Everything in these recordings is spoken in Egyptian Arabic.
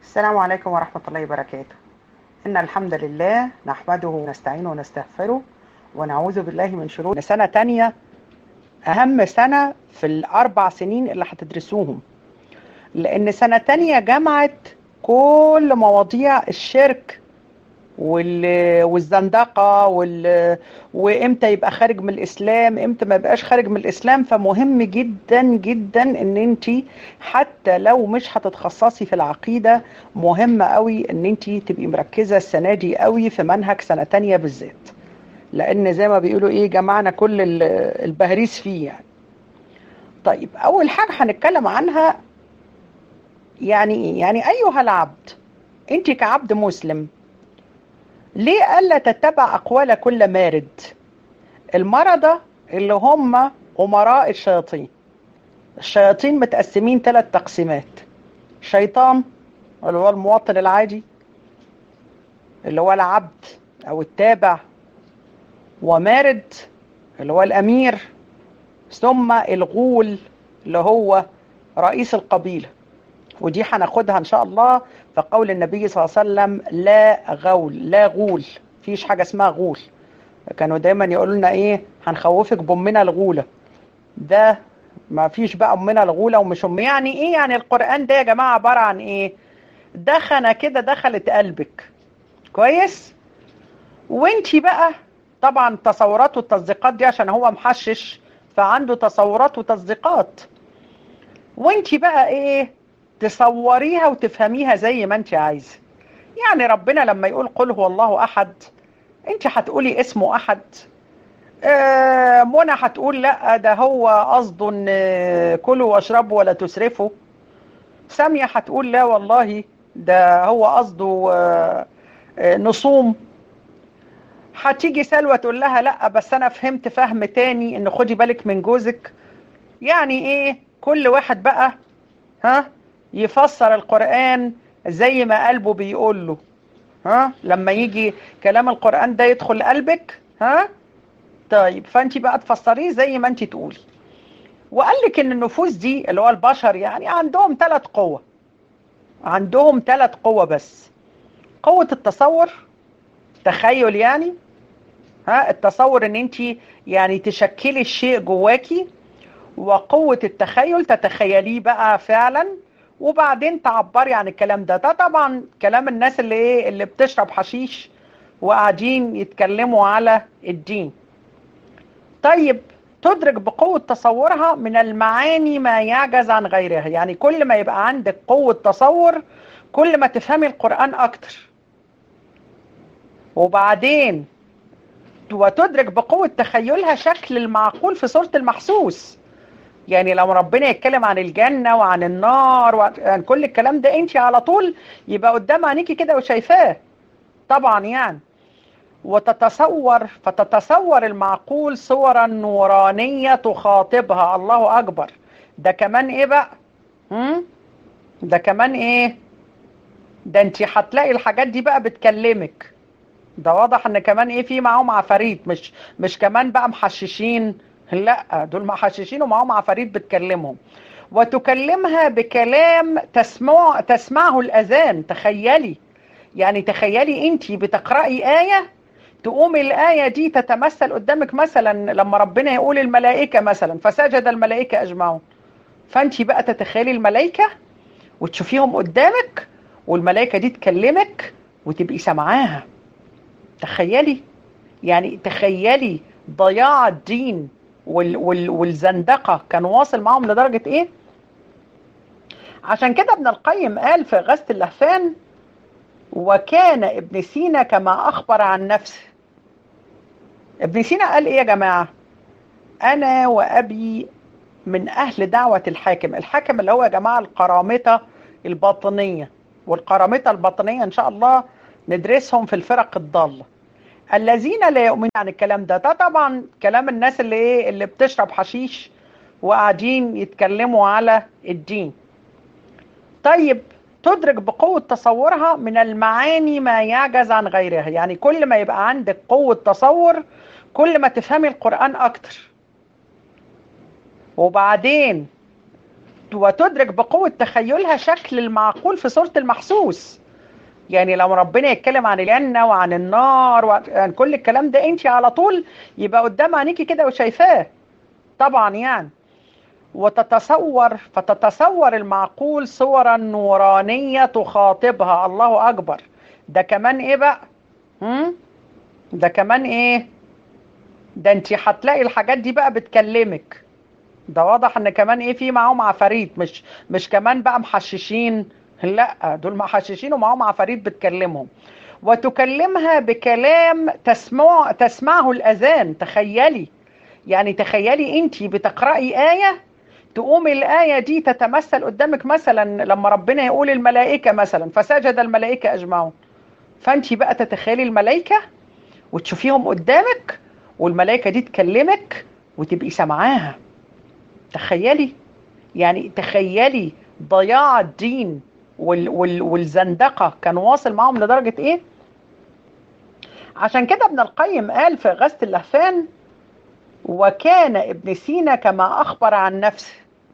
السلام عليكم ورحمة الله وبركاته إن الحمد لله نحمده ونستعينه ونستغفره ونعوذ بالله من شرور سنة تانية أهم سنة في الأربع سنين اللي هتدرسوهم لأن سنة تانية جمعت كل مواضيع الشرك وال... والزندقة وال... وامتى يبقى خارج من الاسلام امتى ما يبقاش خارج من الاسلام فمهم جدا جدا ان انت حتى لو مش هتتخصصي في العقيدة مهم قوي ان انت تبقي مركزة السنة دي قوي في منهج سنة تانية بالذات لان زي ما بيقولوا ايه جمعنا كل ال- البهريس فيه يعني طيب اول حاجة هنتكلم عنها يعني ايه يعني ايها العبد انت كعبد مسلم ليه ألا تتبع أقوال كل مارد المرضى اللي هم أمراء الشياطين الشياطين متقسمين ثلاث تقسيمات شيطان اللي هو المواطن العادي اللي هو العبد أو التابع ومارد اللي هو الأمير ثم الغول اللي هو رئيس القبيلة ودي هناخدها إن شاء الله في قول النبي صلى الله عليه وسلم لا غول لا غول مفيش حاجة اسمها غول كانوا دايما يقولوا لنا ايه هنخوفك بأمنا الغولة ده ما فيش بقى أمنا الغولة ومش أم يعني ايه يعني القرآن ده يا جماعة عبارة عن ايه دخنة كده دخلت قلبك كويس وانتي بقى طبعا التصورات والتصديقات دي عشان هو محشش فعنده تصورات وتصديقات وانتي بقى ايه تصوريها وتفهميها زي ما انت عايزه يعني ربنا لما يقول قل هو الله احد انت هتقولي اسمه احد آه منى هتقول لا ده هو قصده ان آه، كلوا واشربوا ولا تسرفوا سامية هتقول لا والله ده هو قصده آه، آه، نصوم هتيجي سلوى تقول لها لا بس انا فهمت فهم تاني ان خدي بالك من جوزك يعني ايه كل واحد بقى ها يفسر القرآن زي ما قلبه بيقول له ها لما يجي كلام القرآن ده يدخل قلبك ها طيب فانت بقى تفسريه زي ما انت تقولي وقال لك ان النفوس دي اللي هو البشر يعني عندهم ثلاث قوة عندهم ثلاث قوة بس قوة التصور تخيل يعني ها التصور ان انت يعني تشكلي الشيء جواكي وقوة التخيل تتخيليه بقى فعلا وبعدين تعبري عن الكلام ده ده طبعا كلام الناس اللي ايه اللي بتشرب حشيش وقاعدين يتكلموا على الدين طيب تدرك بقوة تصورها من المعاني ما يعجز عن غيرها يعني كل ما يبقى عندك قوة تصور كل ما تفهمي القرآن أكتر وبعدين وتدرك بقوة تخيلها شكل المعقول في صورة المحسوس يعني لو ربنا يتكلم عن الجنة وعن النار وعن كل الكلام ده انت على طول يبقى قدام عينيكي كده وشايفاه طبعا يعني وتتصور فتتصور المعقول صورا نورانية تخاطبها الله أكبر ده كمان ايه بقى هم؟ ده كمان ايه ده انت هتلاقي الحاجات دي بقى بتكلمك ده واضح ان كمان ايه في معاهم عفاريت مش مش كمان بقى محششين لا دول محششين ومعاهم عفاريت بتكلمهم وتكلمها بكلام تسمع تسمعه الاذان تخيلي يعني تخيلي انت بتقراي ايه تقوم الآية دي تتمثل قدامك مثلا لما ربنا يقول الملائكة مثلا فسجد الملائكة أجمعون فأنت بقى تتخيلي الملائكة وتشوفيهم قدامك والملائكة دي تكلمك وتبقي سامعاها تخيلي يعني تخيلي ضياع الدين وال وال والزندقة كان واصل معهم لدرجة ايه عشان كده ابن القيم قال في غزة اللهفان وكان ابن سينا كما أخبر عن نفسه ابن سينا قال ايه يا جماعة أنا وأبي من أهل دعوة الحاكم الحاكم اللي هو يا جماعة القرامطة الباطنية والقرامطة الباطنية إن شاء الله ندرسهم في الفرق الضالة الذين لا يؤمنون عن الكلام ده ده طبعا كلام الناس اللي ايه اللي بتشرب حشيش وقاعدين يتكلموا على الدين طيب تدرك بقوة تصورها من المعاني ما يعجز عن غيرها يعني كل ما يبقى عندك قوة تصور كل ما تفهمي القرآن أكتر وبعدين وتدرك بقوة تخيلها شكل المعقول في صورة المحسوس يعني لو ربنا يتكلم عن الجنة وعن النار وعن كل الكلام ده انت على طول يبقى قدام عينيكي كده وشايفاه طبعا يعني وتتصور فتتصور المعقول صورا نورانية تخاطبها الله أكبر ده كمان إيه بقى هم؟ ده كمان إيه ده انت هتلاقي الحاجات دي بقى بتكلمك ده واضح ان كمان ايه في معاهم عفاريت مش مش كمان بقى محششين لا دول محششين ومعاهم عفاريت بتكلمهم وتكلمها بكلام تسمع تسمعه الاذان تخيلي يعني تخيلي انت بتقراي ايه تقوم الآية دي تتمثل قدامك مثلا لما ربنا يقول الملائكة مثلا فسجد الملائكة أجمعون فأنت بقى تتخيلي الملائكة وتشوفيهم قدامك والملائكة دي تكلمك وتبقي سامعاها تخيلي يعني تخيلي ضياع الدين وال وال والزندقة كان واصل معهم لدرجة ايه عشان كده ابن القيم قال في غزة اللهفان وكان ابن سينا كما أخبر عن نفسه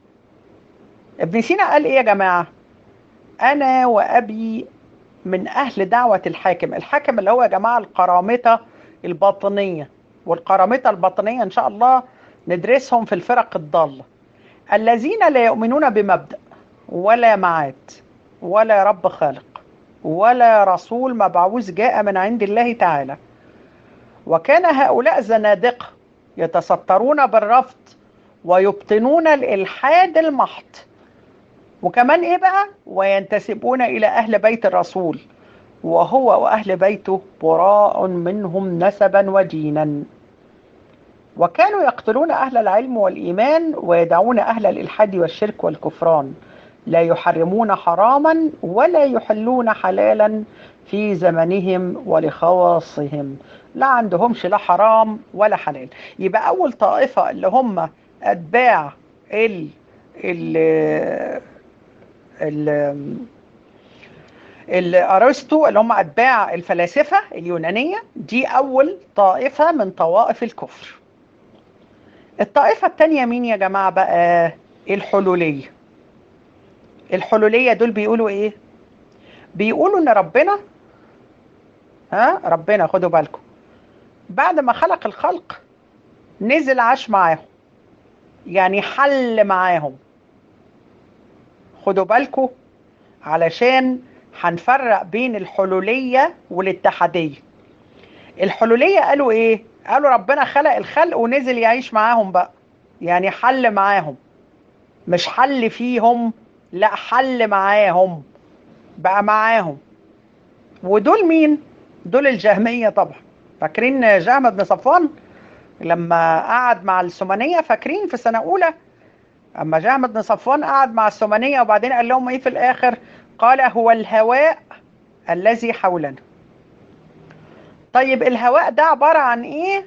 ابن سينا قال ايه يا جماعة انا وابي من اهل دعوة الحاكم الحاكم اللي هو يا جماعة القرامطة الباطنية والقرامطة الباطنية ان شاء الله ندرسهم في الفرق الضالة الذين لا يؤمنون بمبدأ ولا معاد ولا رب خالق ولا رسول مبعوث جاء من عند الله تعالى وكان هؤلاء زنادقة يتسترون بالرفض ويبطنون الإلحاد المحض وكمان إيه بقى وينتسبون إلى أهل بيت الرسول وهو وأهل بيته براء منهم نسبا ودينا وكانوا يقتلون أهل العلم والإيمان ويدعون أهل الإلحاد والشرك والكفران لا يحرمون حراما ولا يحلون حلالا في زمنهم ولخواصهم لا عندهمش لا حرام ولا حلال يبقى أول طائفة اللي هم أتباع ال ال ال الأرسطو اللي هم أتباع الفلاسفة اليونانية دي أول طائفة من طوائف الكفر الطائفة التانية مين يا جماعة بقى الحلولية الحلولية دول بيقولوا ايه بيقولوا ان ربنا ها ربنا خدوا بالكم بعد ما خلق الخلق نزل عاش معاهم يعني حل معاهم خدوا بالكم علشان هنفرق بين الحلولية والاتحادية الحلولية قالوا ايه قالوا ربنا خلق الخلق ونزل يعيش معاهم بقى يعني حل معاهم مش حل فيهم لا حل معاهم بقى معاهم ودول مين دول الجهمية طبعا فاكرين جهم بن صفوان لما قعد مع السمنية فاكرين في سنة أولى أما جهم بن صفوان قعد مع السمنية وبعدين قال لهم إيه في الآخر قال هو الهواء الذي حولنا طيب الهواء ده عبارة عن إيه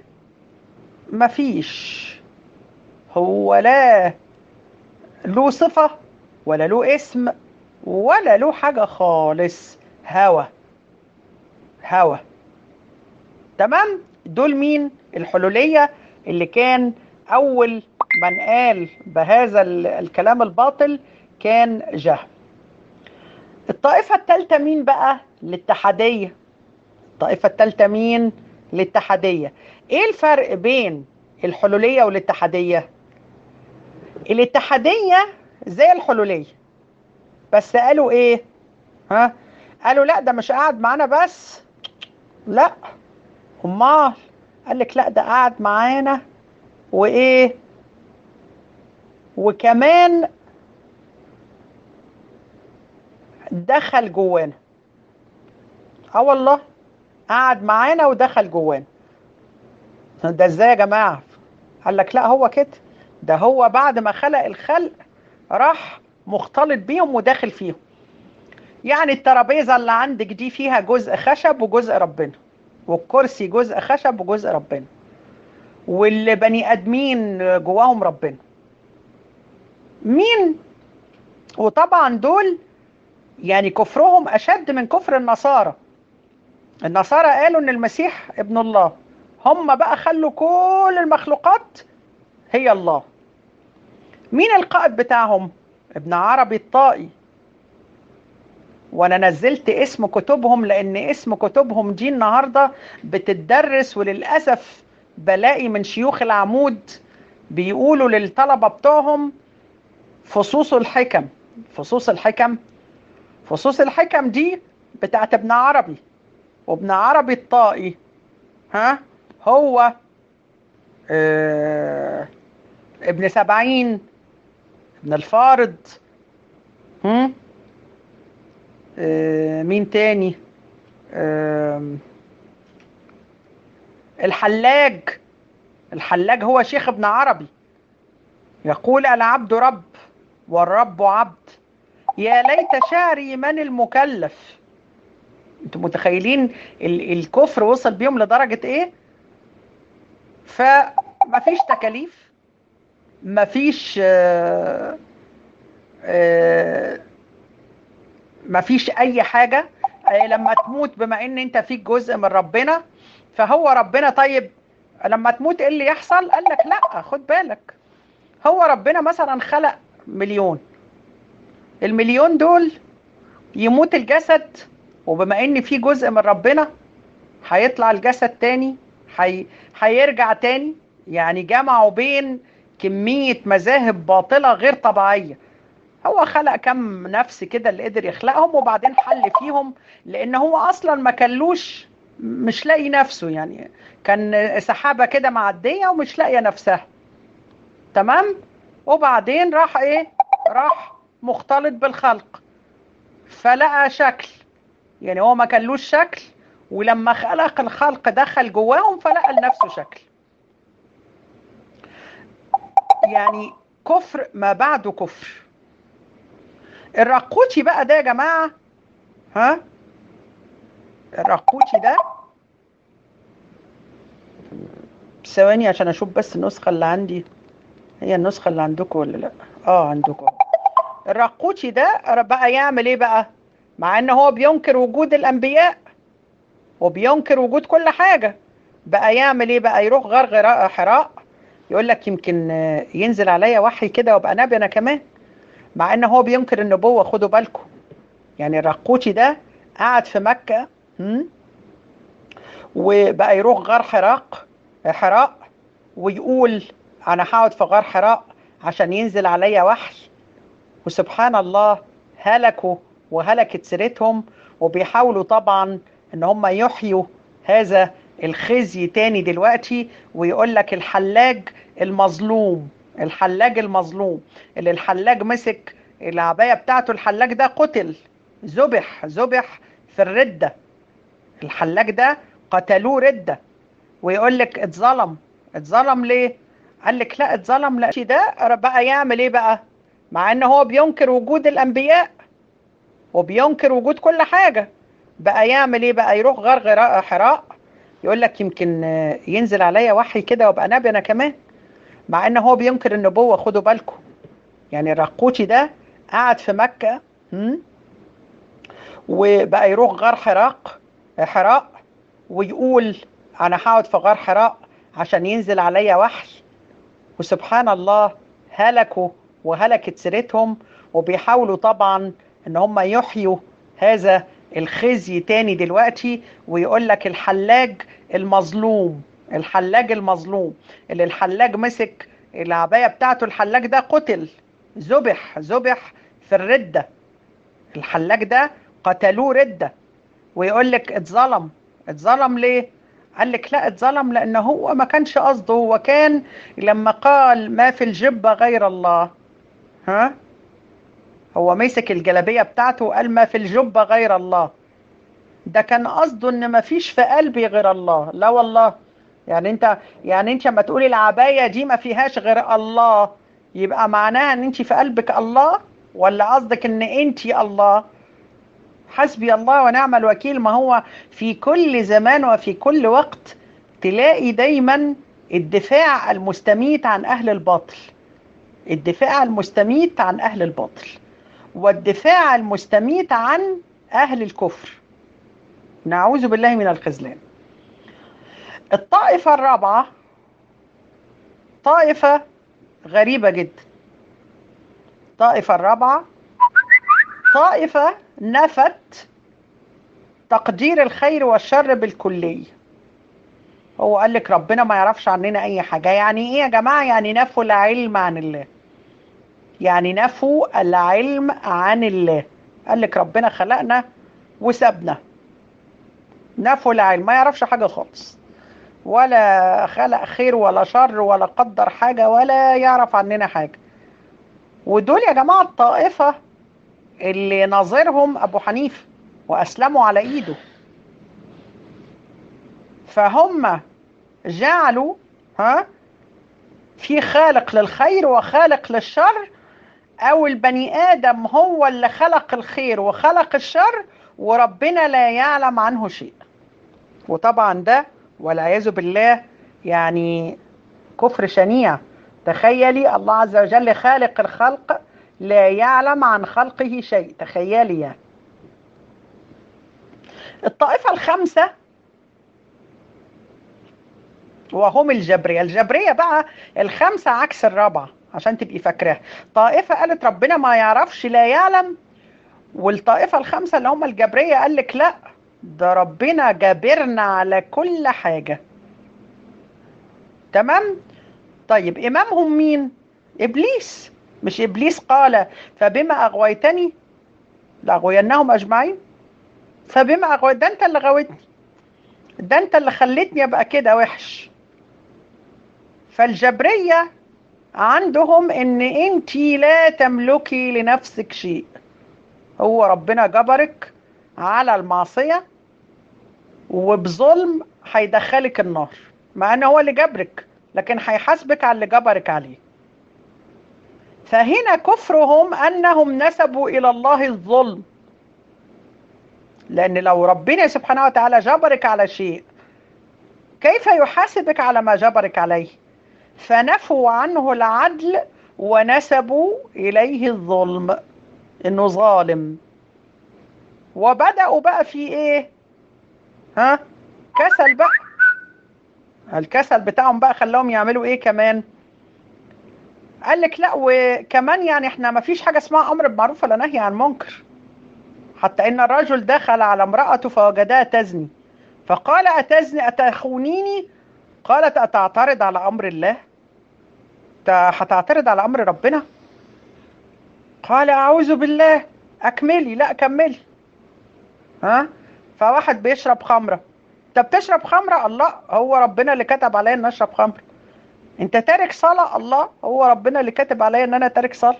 مفيش هو لا له صفة ولا له اسم ولا له حاجة خالص هوا هوا تمام دول مين الحلولية اللي كان أول من قال بهذا الكلام الباطل كان جهم الطائفة الثالثة مين بقى الاتحادية الطائفة الثالثة مين الاتحادية ايه الفرق بين الحلولية والاتحادية الاتحادية زي الحلولية بس قالوا ايه ها قالوا لا ده مش قاعد معانا بس لا امال قال لك لا ده قاعد معانا وايه وكمان دخل جوانا اه والله قعد معانا ودخل جوانا ده ازاي يا جماعه قال لك لا هو كده ده هو بعد ما خلق الخلق راح مختلط بيهم وداخل فيهم يعني الترابيزه اللي عندك دي فيها جزء خشب وجزء ربنا والكرسي جزء خشب وجزء ربنا والبني ادمين جواهم ربنا مين وطبعا دول يعني كفرهم اشد من كفر النصارى النصارى قالوا ان المسيح ابن الله هم بقى خلوا كل المخلوقات هي الله مين القائد بتاعهم ابن عربي الطائي وانا نزلت اسم كتبهم لان اسم كتبهم دي النهارده بتدرس وللاسف بلاقي من شيوخ العمود بيقولوا للطلبه بتوعهم فصوص الحكم فصوص الحكم فصوص الحكم دي بتاعت ابن عربي وابن عربي الطائي ها هو آه ابن سبعين ابن الفارض هم آه مين تاني آه الحلاج الحلاج هو شيخ ابن عربي يقول العبد رب والرب عبد يا ليت شعري من المكلف انتوا متخيلين الكفر وصل بيهم لدرجة ايه فمفيش تكاليف مفيش آه آه مفيش اي حاجة آه لما تموت بما ان انت فيك جزء من ربنا فهو ربنا طيب لما تموت ايه اللي يحصل قال لك لا خد بالك هو ربنا مثلا خلق مليون المليون دول يموت الجسد وبما ان في جزء من ربنا هيطلع الجسد تاني هي... هيرجع تاني يعني جمعوا بين كمية مذاهب باطلة غير طبيعية هو خلق كم نفس كده اللي قدر يخلقهم وبعدين حل فيهم لان هو اصلا ما كلوش مش لاقي نفسه يعني كان سحابة كده معدية ومش لاقية نفسها تمام وبعدين راح ايه راح مختلط بالخلق فلقى شكل يعني هو ما كلوش شكل ولما خلق الخلق دخل جواهم فلقى لنفسه شكل يعني كفر ما بعده كفر الرقوتي بقى ده يا جماعة ها الرقوتي ده ثواني عشان اشوف بس النسخة اللي عندي هي النسخة اللي عندكم ولا لا اه عندكم الرقوتي ده بقى يعمل ايه بقى مع ان هو بينكر وجود الانبياء وبينكر وجود كل حاجة بقى يعمل ايه بقى يروح غرغر حراء يقول لك يمكن ينزل عليا وحي كده وابقى نبي انا كمان مع ان هو بينكر النبوة خدوا بالكم يعني الرقوتي ده قعد في مكة وبقى يروح غار حراق حراء ويقول انا هقعد في غار حراء عشان ينزل عليا وحي وسبحان الله هلكوا وهلكت سيرتهم وبيحاولوا طبعا ان هم يحيوا هذا الخزي تاني دلوقتي ويقول لك الحلاج المظلوم الحلاج المظلوم اللي الحلاج مسك العباية بتاعته الحلاج ده قتل ذبح ذبح في الردة الحلاج ده قتلوه ردة ويقول لك اتظلم اتظلم ليه قال لك لا اتظلم لا ده بقى يعمل ايه بقى مع ان هو بينكر وجود الانبياء وبينكر وجود كل حاجة بقى يعمل ايه بقى يروح غرغر حراء يقول لك يمكن ينزل عليا وحي كده وابقى نبي انا كمان مع ان هو بينكر النبوة خدوا بالكم يعني الرقوتي ده قعد في مكة وبقى يروح غار حراق حراء ويقول انا هقعد في غار حراء عشان ينزل عليا وحي وسبحان الله هلكوا وهلكت سيرتهم وبيحاولوا طبعا ان هم يحيوا هذا الخزي تاني دلوقتي ويقول لك الحلاج المظلوم الحلاج المظلوم اللي الحلاج مسك العباية بتاعته الحلاج ده قتل ذبح ذبح في الردة الحلاج ده قتلوه ردة ويقول لك اتظلم اتظلم ليه قال لك لا اتظلم لان هو ما كانش قصده هو كان لما قال ما في الجبة غير الله ها هو مسك الجلابيه بتاعته وقال ما في الجبه غير الله ده كان قصده ان ما فيش في قلبي غير الله لا والله يعني انت يعني انت لما تقولي العبايه دي ما فيهاش غير الله يبقى معناها ان انت في قلبك الله ولا قصدك ان انت الله حسبي الله ونعم الوكيل ما هو في كل زمان وفي كل وقت تلاقي دايما الدفاع المستميت عن اهل الباطل الدفاع المستميت عن اهل الباطل والدفاع المستميت عن أهل الكفر نعوذ بالله من الخذلان الطائفة الرابعة طائفة غريبة جدا الطائفة الرابعة طائفة نفت تقدير الخير والشر بالكلية هو قال لك ربنا ما يعرفش عننا أي حاجة يعني إيه يا جماعة يعني نفوا العلم عن الله يعني نفوا العلم عن الله قال لك ربنا خلقنا وسابنا نفوا العلم ما يعرفش حاجة خالص ولا خلق خير ولا شر ولا قدر حاجة ولا يعرف عننا حاجة ودول يا جماعة الطائفة اللي ناظرهم أبو حنيفة وأسلموا على إيده فهم جعلوا ها في خالق للخير وخالق للشر او البني ادم هو اللي خلق الخير وخلق الشر وربنا لا يعلم عنه شيء وطبعا ده والعياذ بالله يعني كفر شنيع تخيلي الله عز وجل خالق الخلق لا يعلم عن خلقه شيء تخيلي يعني الطائفة الخامسة وهم الجبرية الجبرية بقى الخمسة عكس الرابعة عشان تبقي فاكراها طائفة قالت ربنا ما يعرفش لا يعلم والطائفة الخمسة اللي هم الجبرية قال لك لا ده ربنا جابرنا على كل حاجة تمام طيب إمامهم مين إبليس مش إبليس قال فبما أغويتني لأغوينهم أجمعين فبما أغويت ده أنت اللي غويتني ده أنت اللي خليتني أبقى كده وحش فالجبرية عندهم ان انت لا تملكي لنفسك شيء هو ربنا جبرك على المعصية وبظلم هيدخلك النار مع ان هو اللي جبرك لكن هيحاسبك على اللي جبرك عليه فهنا كفرهم انهم نسبوا الى الله الظلم لان لو ربنا سبحانه وتعالى جبرك على شيء كيف يحاسبك على ما جبرك عليه فنفوا عنه العدل ونسبوا إليه الظلم إنه ظالم وبدأوا بقى في إيه ها كسل بقى الكسل بتاعهم بقى خلاهم يعملوا إيه كمان قال لك لا وكمان يعني احنا ما فيش حاجة اسمها أمر بمعروف ولا نهي عن منكر حتى إن الرجل دخل على امرأته فوجدها تزني فقال أتزني أتخونيني قالت أتعترض على أمر الله هتعترض على أمر ربنا قال أعوذ بالله أكملي لا كملي ها فواحد بيشرب خمرة انت بتشرب خمرة الله هو ربنا اللي كتب عليا ان اشرب خمرة انت تارك صلاة الله هو ربنا اللي كاتب عليا ان انا تارك صلاة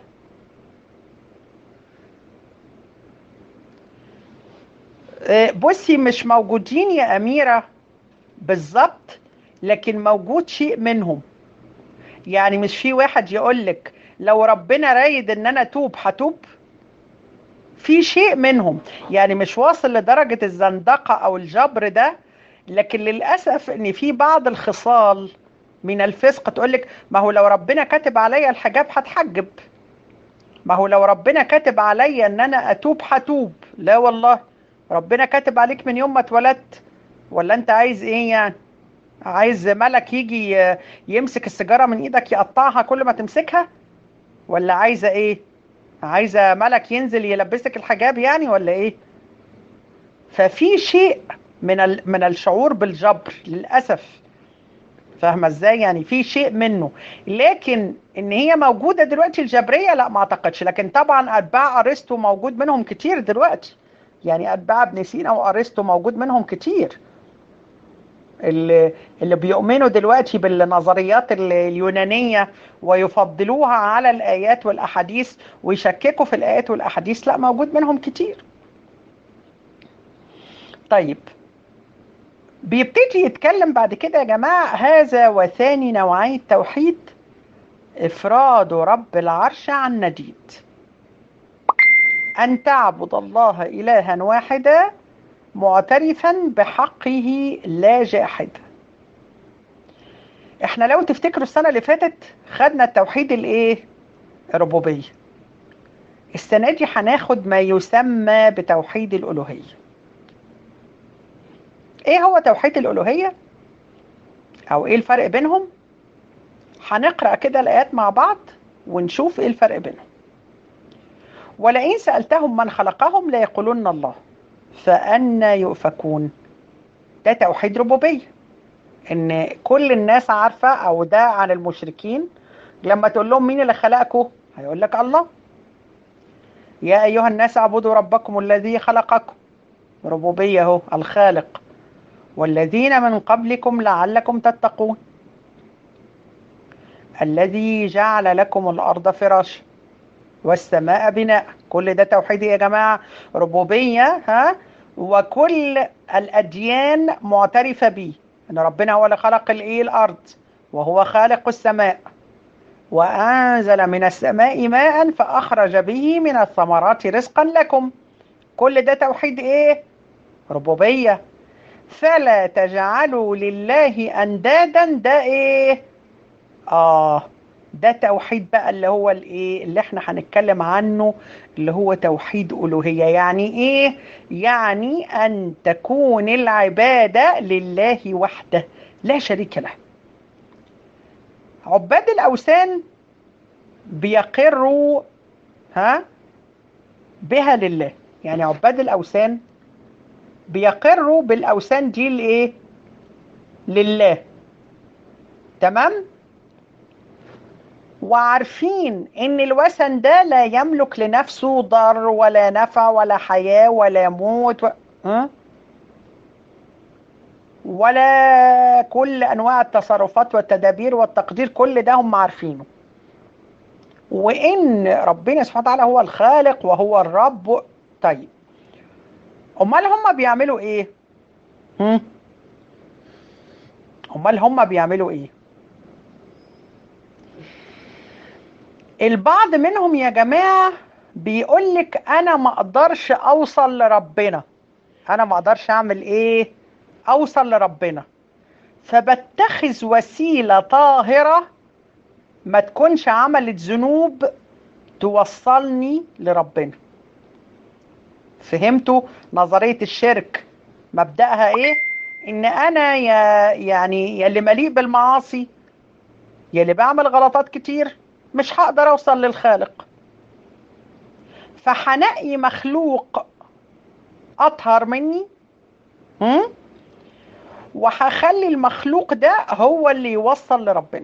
بصي مش موجودين يا أميرة بالظبط لكن موجود شيء منهم يعني مش في واحد يقول لك لو ربنا رايد ان انا اتوب هتوب في شيء منهم يعني مش واصل لدرجة الزندقة او الجبر ده لكن للأسف ان في بعض الخصال من الفسق تقول لك ما هو لو ربنا كاتب عليا الحجاب هتحجب ما هو لو ربنا كاتب عليا ان انا اتوب هتوب لا والله ربنا كاتب عليك من يوم ما اتولدت ولا انت عايز ايه يعني عايز ملك يجي يمسك السيجارة من ايدك يقطعها كل ما تمسكها ولا عايزة ايه عايزة ملك ينزل يلبسك الحجاب يعني ولا ايه ففي شيء من من الشعور بالجبر للأسف فاهمة ازاي يعني في شيء منه لكن ان هي موجودة دلوقتي الجبرية لا ما اعتقدش لكن طبعا اتباع ارسطو موجود منهم كتير دلوقتي يعني اتباع ابن سينا وارسطو موجود منهم كتير اللي, اللي بيؤمنوا دلوقتي بالنظريات اليونانية ويفضلوها على الآيات والأحاديث ويشككوا في الآيات والأحاديث لا موجود منهم كتير طيب بيبتدي يتكلم بعد كده يا جماعة هذا وثاني نوعي التوحيد إفراد رب العرش عن نديد أن تعبد الله إلها واحدا معترفا بحقه لا جاحدا احنا لو تفتكروا السنة اللي فاتت خدنا التوحيد الايه الربوبية السنة دي هناخد ما يسمى بتوحيد الألوهية ايه هو توحيد الألوهية او ايه الفرق بينهم هنقرأ كده الآيات مع بعض ونشوف ايه الفرق بينهم ولئن سألتهم من خلقهم ليقولن الله فأنا يؤفكون ده توحيد ربوبية ان كل الناس عارفة او ده عن المشركين لما تقول لهم مين اللي خلقكم هيقول لك الله يا أيها الناس اعبدوا ربكم الذي خلقكم ربوبية هو الخالق والذين من قبلكم لعلكم تتقون الذي جعل لكم الأرض فراشا والسماء بناء كل ده توحيد يا جماعة ربوبية ها وكل الأديان معترفة به أن ربنا هو اللي خلق الإيه الأرض وهو خالق السماء وأنزل من السماء ماء فأخرج به من الثمرات رزقا لكم كل ده توحيد إيه ربوبية فلا تجعلوا لله أندادا ده إيه آه ده توحيد بقى اللي هو الايه اللي احنا هنتكلم عنه اللي هو توحيد الوهيه يعني ايه يعني ان تكون العباده لله وحده لا شريك له عباد الاوثان بيقروا ها بها لله يعني عباد الاوثان بيقروا بالاوثان دي لايه لله تمام وعارفين ان الوثن ده لا يملك لنفسه ضر ولا نفع ولا حياة ولا موت و... ها؟ ولا كل انواع التصرفات والتدابير والتقدير كل ده هم عارفينه وان ربنا سبحانه وتعالى هو الخالق وهو الرب طيب امال هم بيعملوا ايه هم؟ امال هم بيعملوا ايه البعض منهم يا جماعة بيقول لك انا ما اقدرش اوصل لربنا انا ما اقدرش اعمل ايه اوصل لربنا فبتخذ وسيلة طاهرة ما تكونش عملت ذنوب توصلني لربنا فهمتوا نظرية الشرك مبدأها ايه ان انا يا يعني يا اللي مليء بالمعاصي يا اللي بعمل غلطات كتير مش هقدر اوصل للخالق فهنقي مخلوق اطهر مني هم؟ وهخلي المخلوق ده هو اللي يوصل لربنا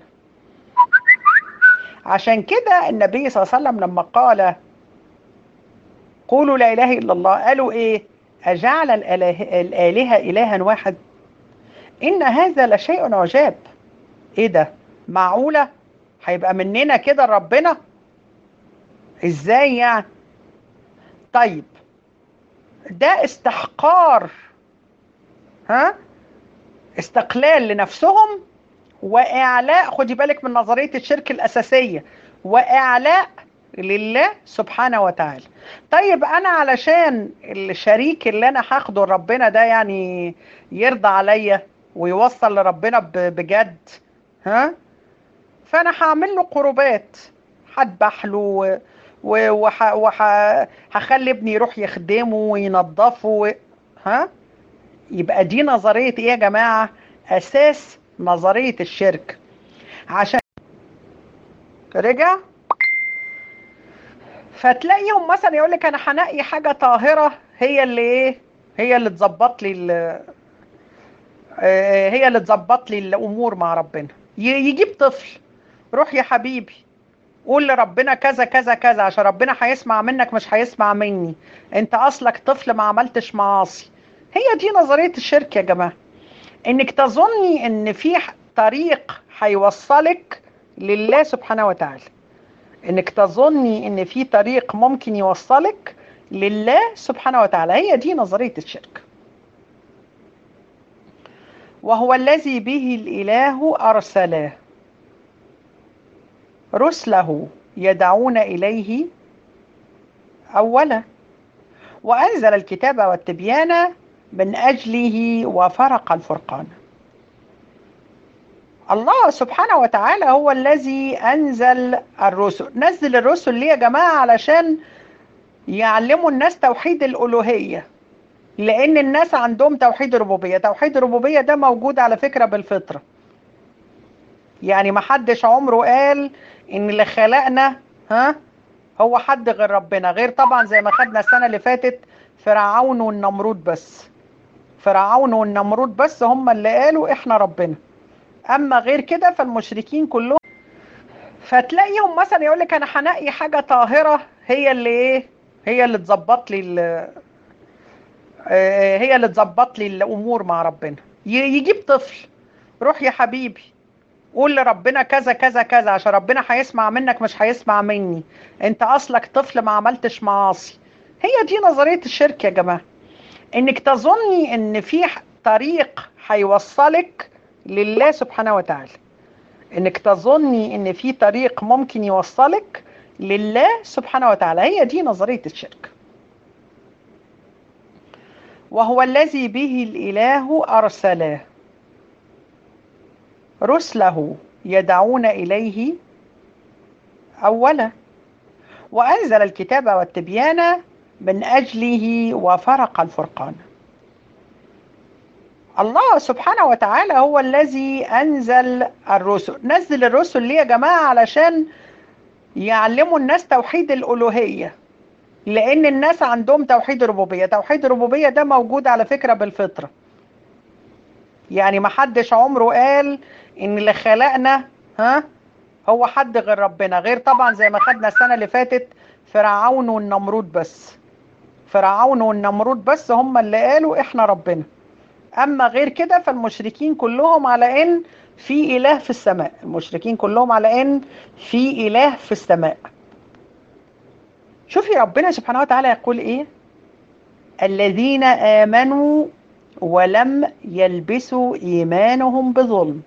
عشان كده النبي صلى الله عليه وسلم لما قال قولوا لا اله الا الله قالوا ايه اجعل الآله, الالهه الها واحد ان هذا لشيء عجاب ايه ده معقوله هيبقى مننا كده ربنا ازاي يعني طيب ده استحقار ها استقلال لنفسهم واعلاء خدي بالك من نظريه الشرك الاساسيه واعلاء لله سبحانه وتعالى طيب انا علشان الشريك اللي انا هاخده لربنا ده يعني يرضى عليا ويوصل لربنا بجد ها فانا هعمل له قربات هذبح له وهخلي ابني يروح يخدمه وينظفه و... ها يبقى دي نظريه ايه يا جماعه اساس نظريه الشرك عشان رجع فتلاقيهم مثلا يقول لك انا هنقي حاجه طاهره هي اللي ايه هي اللي تظبط لي هي اللي تظبط لي الامور مع ربنا يجيب طفل روح يا حبيبي قول لربنا كذا كذا كذا عشان ربنا هيسمع منك مش هيسمع مني انت اصلك طفل ما عملتش معاصي هي دي نظريه الشرك يا جماعه انك تظني ان في طريق هيوصلك لله سبحانه وتعالى انك تظني ان في طريق ممكن يوصلك لله سبحانه وتعالى هي دي نظريه الشرك وهو الذي به الاله ارسله رسله يدعون اليه اولا وانزل الكتاب والتبيان من اجله وفرق الفرقان الله سبحانه وتعالى هو الذي انزل الرسل نزل الرسل ليه يا جماعه علشان يعلموا الناس توحيد الالوهيه لان الناس عندهم توحيد الربوبيه توحيد الربوبيه ده موجود على فكره بالفطره يعني ما حدش عمره قال ان اللي خلقنا ها هو حد غير ربنا غير طبعا زي ما خدنا السنة اللي فاتت فرعون والنمرود بس فرعون والنمرود بس هم اللي قالوا احنا ربنا اما غير كده فالمشركين كلهم فتلاقيهم مثلا يقول لك انا هنقي حاجه طاهره هي اللي ايه هي اللي تظبط لي ال- آه، هي اللي تظبط لي الامور مع ربنا ي- يجيب طفل روح يا حبيبي قول لربنا كذا كذا كذا عشان ربنا هيسمع منك مش هيسمع مني انت اصلك طفل ما عملتش معاصي هي دي نظريه الشرك يا جماعه انك تظني ان في ح- طريق هيوصلك لله سبحانه وتعالى انك تظني ان في طريق ممكن يوصلك لله سبحانه وتعالى هي دي نظرية الشرك وهو الذي به الإله أرسله رسله يدعون إليه أولا وأنزل الكتاب والتبيان من أجله وفرق الفرقان الله سبحانه وتعالى هو الذي أنزل الرسل نزل الرسل ليه يا جماعة علشان يعلموا الناس توحيد الألوهية لأن الناس عندهم توحيد الربوبية توحيد الربوبية ده موجود على فكرة بالفطرة يعني ما حدش عمره قال إن اللي خلقنا ها هو حد غير ربنا غير طبعا زي ما خدنا السنة اللي فاتت فرعون والنمرود بس فرعون والنمرود بس هم اللي قالوا احنا ربنا اما غير كده فالمشركين كلهم على ان في اله في السماء المشركين كلهم على ان في اله في السماء شوفي ربنا سبحانه وتعالى يقول ايه الذين امنوا ولم يلبسوا ايمانهم بظلم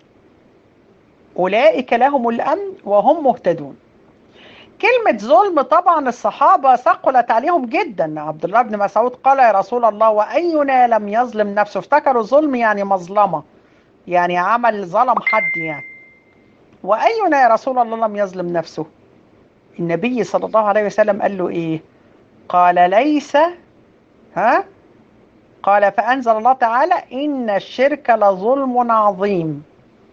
اولئك لهم الامن وهم مهتدون كلمة ظلم طبعا الصحابة ثقلت عليهم جدا عبد الله بن مسعود قال يا رسول الله وأينا لم يظلم نفسه افتكروا ظلم يعني مظلمة يعني عمل ظلم حد يعني وأينا يا رسول الله لم يظلم نفسه النبي صلى الله عليه وسلم قال له إيه قال ليس ها قال فأنزل الله تعالى إن الشرك لظلم عظيم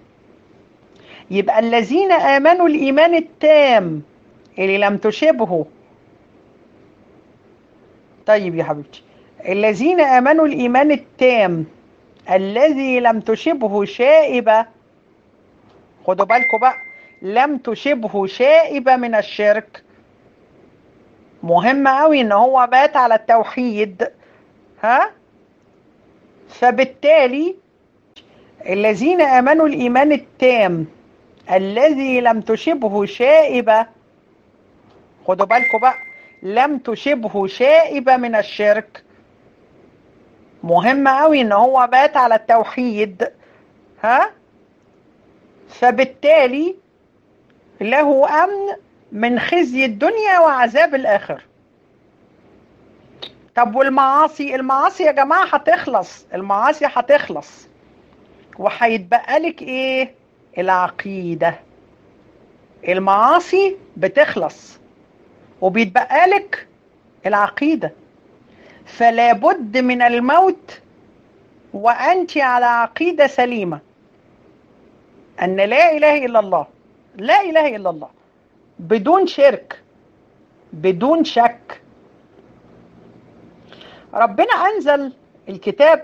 يبقى الذين آمنوا الإيمان التام اللي لم تشبهه طيب يا حبيبتي الذين امنوا الايمان التام الذي لم تشبه شائبه خدوا بالكم بقى لم تشبه شائبه من الشرك مهم قوي ان هو مات على التوحيد ها فبالتالي الذين امنوا الايمان التام الذي لم تشبه شائبه خدوا بالكم بقى لم تشبه شائبة من الشرك مهم قوي ان هو مات على التوحيد ها فبالتالي له امن من خزي الدنيا وعذاب الاخر طب والمعاصي المعاصي يا جماعة هتخلص المعاصي هتخلص وهيتبقى لك ايه العقيدة المعاصي بتخلص وبيتبقى لك العقيدة فلا بد من الموت وأنت على عقيدة سليمة أن لا إله إلا الله لا إله إلا الله بدون شرك بدون شك ربنا أنزل الكتاب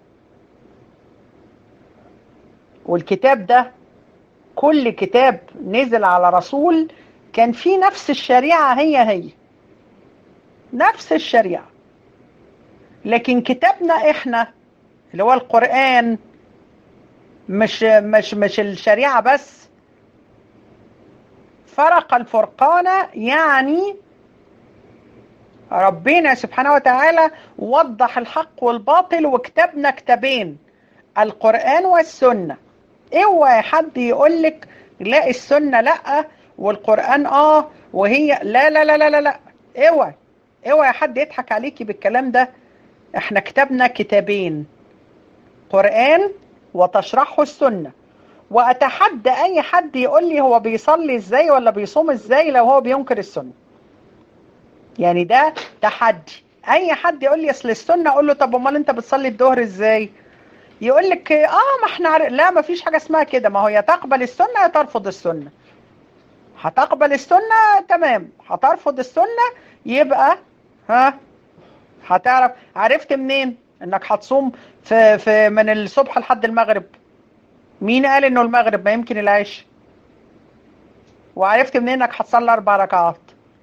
والكتاب ده كل كتاب نزل على رسول كان في نفس الشريعة هي هي نفس الشريعة لكن كتابنا احنا اللي هو القرآن مش مش مش الشريعة بس فرق الفرقان يعني ربنا سبحانه وتعالى وضح الحق والباطل وكتبنا كتابين القرآن والسنة اوعى حد يقول لك لا السنة لا والقرآن اه وهي لا لا لا لا لا لا اوعى اوعى حد يضحك عليكي بالكلام ده احنا كتبنا كتابين قرآن وتشرحه السنة واتحدى اي حد يقول لي هو بيصلي ازاي ولا بيصوم ازاي لو هو بينكر السنة يعني ده تحدي اي حد يقول لي اصل السنة اقول له طب امال انت بتصلي الظهر ازاي يقول لك اه ما احنا عارف لا ما فيش حاجة اسمها كده ما هو يا تقبل السنة يا ترفض السنة هتقبل السنة تمام هترفض السنة يبقى ها هتعرف عرفت منين انك هتصوم في, في من الصبح لحد المغرب مين قال انه المغرب ما يمكن العيش وعرفت منين انك هتصلي اربع ركعات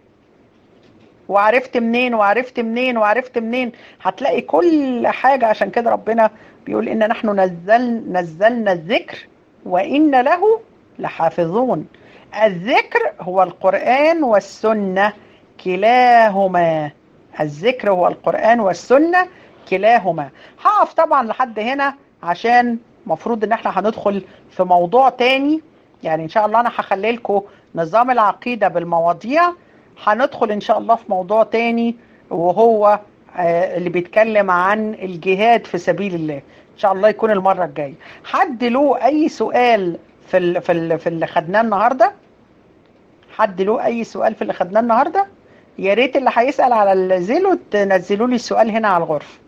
وعرفت منين وعرفت منين وعرفت منين هتلاقي كل حاجة عشان كده ربنا بيقول إن نحن نزل نزلنا الذكر وإن له لحافظون الذكر هو القرآن والسنة كلاهما الذكر هو القرآن والسنة كلاهما هقف طبعا لحد هنا عشان مفروض ان احنا هندخل في موضوع تاني يعني ان شاء الله انا هخلي لكم نظام العقيدة بالمواضيع هندخل ان شاء الله في موضوع تاني وهو اللي بيتكلم عن الجهاد في سبيل الله ان شاء الله يكون المره الجايه حد له اي سؤال في ال في ال في اللي خدناه النهارده حد له اي سؤال في اللي خدناه النهارده يا ريت اللي هيسال على الزيلو تنزلوا لي السؤال هنا على الغرفه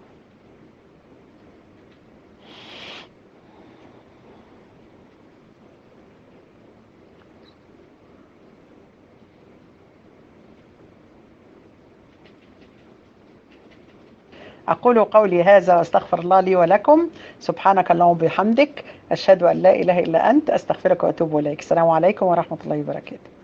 أقول قولي هذا وأستغفر الله لي ولكم سبحانك اللهم وبحمدك أشهد أن لا إله إلا أنت أستغفرك وأتوب إليك السلام عليكم ورحمة الله وبركاته